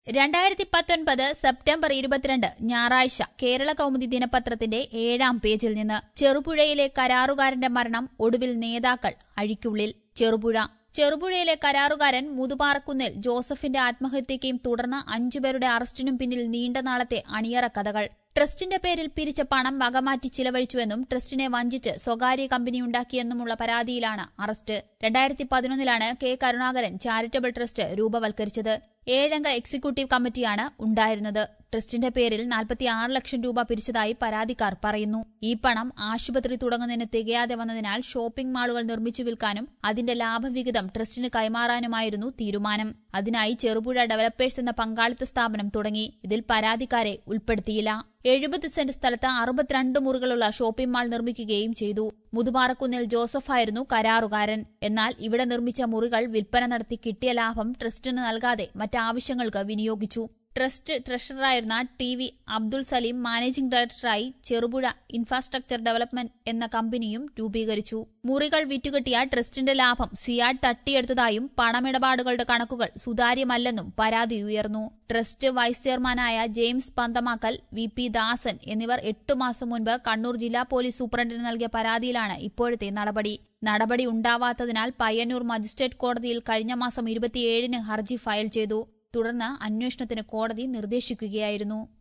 രണ്ടായിരത്തി പത്തൊൻപത് സെപ്റ്റംബർ ഇരുപത്തിരണ്ട് ഞായറാഴ്ച കേരള കൗമുദി ദിനപത്രത്തിന്റെ ഏഴാം പേജിൽ നിന്ന് ചെറുപുഴയിലെ കരാറുകാരന്റെ മരണം ഒടുവിൽ നേതാക്കൾ അഴിക്കുള്ളിൽ ചെറുപുഴ ചെറുപുഴയിലെ കരാറുകാരൻ മുതുപാറക്കുന്നിൽ ജോസഫിന്റെ ആത്മഹത്യയ്ക്കും തുടർന്ന് അഞ്ചുപേരുടെ അറസ്റ്റിനും പിന്നിൽ നീണ്ട നാളത്തെ അണിയറ കഥകൾ ട്രസ്റ്റിന്റെ പേരിൽ പിരിച്ച പണം വകമാറ്റി ചിലവഴിച്ചുവെന്നും ട്രസ്റ്റിനെ വഞ്ചിച്ച് സ്വകാര്യ കമ്പനിയുണ്ടാക്കിയെന്നുമുള്ള പരാതിയിലാണ് അറസ്റ്റ് രണ്ടായിരത്തി പതിനൊന്നിലാണ് കെ കരുണാകരൻ ചാരിറ്റബിൾ ട്രസ്റ്റ് രൂപവൽക്കരിച്ചത് ഏഴംഗ എക്സിക്യൂട്ടീവ് കമ്മിറ്റിയാണ് ഉണ്ടായിരുന്നത് ട്രസ്റ്റിന്റെ പേരിൽ നാൽപ്പത്തിയാറ് ലക്ഷം രൂപ പിരിച്ചതായി പരാതിക്കാർ പറയുന്നു ഈ പണം ആശുപത്രി തുടങ്ങുന്നതിന് തികയാതെ വന്നതിനാൽ ഷോപ്പിംഗ് മാളുകൾ നിർമ്മിച്ചു വിൽക്കാനും അതിന്റെ ലാഭവിഹിതം ട്രസ്റ്റിന് കൈമാറാനുമായിരുന്നു തീരുമാനം അതിനായി ചെറുപുഴ ഡെവലപ്പേഴ്സ് എന്ന പങ്കാളിത്ത സ്ഥാപനം തുടങ്ങി ഇതിൽ പരാതിക്കാരെ ഉൾപ്പെടുത്തിയില്ല എഴുപത് സെന്റ് സ്ഥലത്ത് അറുപത്തിരണ്ട് മുറികളുള്ള ഷോപ്പിംഗ് മാൾ നിർമ്മിക്കുകയും ചെയ്തു മുതുപാറക്കുന്നിൽ ജോസഫായിരുന്നു കരാറുകാരൻ എന്നാൽ ഇവിടെ നിർമ്മിച്ച മുറികൾ വിൽപ്പന നടത്തി കിട്ടിയ ലാഭം ട്രസ്റ്റിന് നൽകാതെ മറ്റാവശ്യങ്ങൾക്ക് വിനിയോഗിച്ചു ട്രസ്റ്റ് ട്രഷററായിരുന്ന T V Abdul Saleem managing ഡയറക്ടറായി ചെറുപുഴ ഇൻഫ്രാസ്ട്രക്ചർ ഡെവലപ്മെന്റ് എന്ന കമ്പനിയും രൂപീകരിച്ചു മുറികൾ വിറ്റുകിട്ടിയ ട്രസ്റ്റിന്റെ ലാഭം സിയാഡ് തട്ടിയെടുത്തതായും പണമിടപാടുകളുടെ കണക്കുകൾ സുതാര്യമല്ലെന്നും പരാതി ഉയർന്നു ട്രസ്റ്റ് വൈസ് ചെയർമാനായ James Panthamakkal V P Dasan എന്നിവർ എട്ടു മാസം മുൻപ് കണ്ണൂർ ജില്ലാ പോലീസ് സൂപ്രണ്ടിന് നൽകിയ പരാതിയിലാണ് ഇപ്പോഴത്തെ നടപടി നടപടി ഉണ്ടാവാത്തതിനാൽ പയ്യന്നൂർ മജിസ്ട്രേറ്റ് കോടതിയിൽ കഴിഞ്ഞ മാസം ഇരുപത്തിയേഴിന് ഹർജി ഫയൽ ചെയ്തു തുടർന്ന് അന്വേഷണത്തിന് കോടതി നിർദ്ദേശിക്കുകയായിരുന്നു